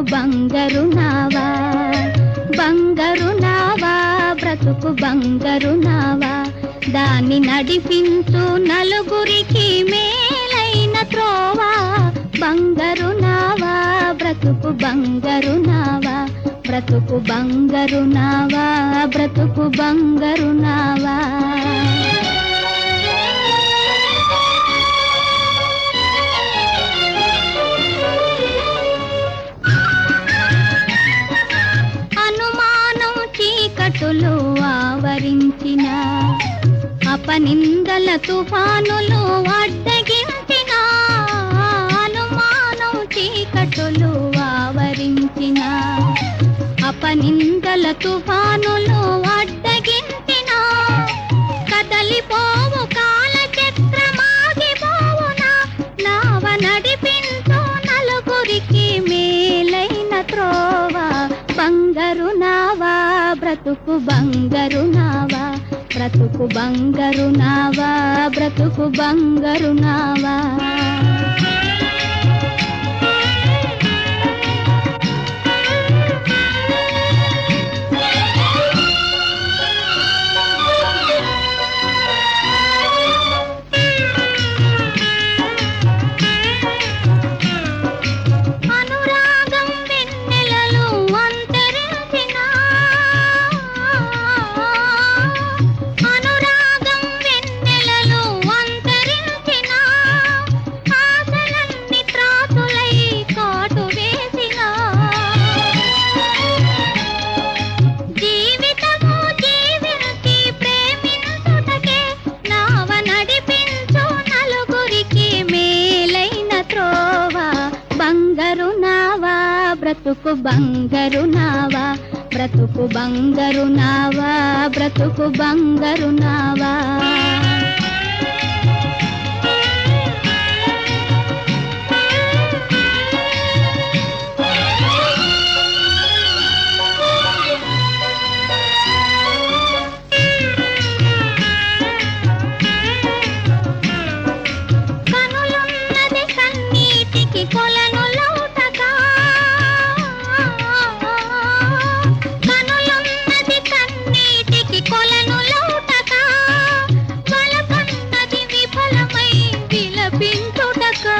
బంగారు నావా బంగారు నావా బ్రతుకు బంగారు నావా దాన్ని నడిపించు నలుగురికి మేలైన త్రోవా బంగారు నావా బ్రతుకు బంగారు నావా బ్రతుకు బంగారు నావా బ్రతుకు బంగారు నావా అనుమానం చీకటులు ఆవరించిన అపనిందల తుఫానులు అడ్డగించిన అనుమానం చీకటులు ఆవరించిన అపనిందల తుఫానులు అడ్డగించిన కదలిపోవు కాల చక్రమాగిపోవునా నావ నడిపించు నలుగురికి మేలైన త్రోవ బంగారు నావా బ్రతుకు బంగారు నావా బ్రతుకు బంగారు నావా బ్రతుకు బంగారు నావా అనురాగం వెన్నెలలు అంతరించిన అనురాగం వెన్నెలలు అంతరించిన ఆశలన్నీ త్రాసులై కాటు వేసిన జీవితము జీవించి ప్రేమించుటకే నావ నడిపించు నలుగురికి మేలైన త్రోవ బంగారు నావా బ్రతుకు బంగారు నావా బ్రతుకు బంగారు నావా బ్రతుకు బంగారు నావా కనులున్నది కన్నీటికి కొలను లౌటగా కనులున్నది కన్నీటికి కొలను లౌటగా వలపన్నది విఫలమై విలపించుటగా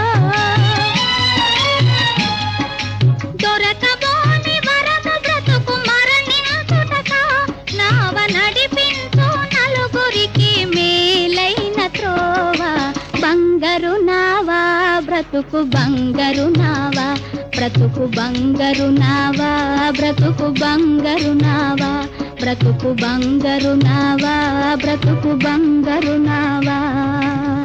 దొరకబోని వరద బ్రతుకు మరణించుటగా నావ నడిపించు నలుగురికి మేలైన త్రోవ బంగారు నావా బ్రతుకు బంగారు నావా బ్రతుకు బంగారు నావా బ్రతుకు బంగారు నావా బ్రతుకు బంగారు నావా బ్రతుకు బంగారు నావా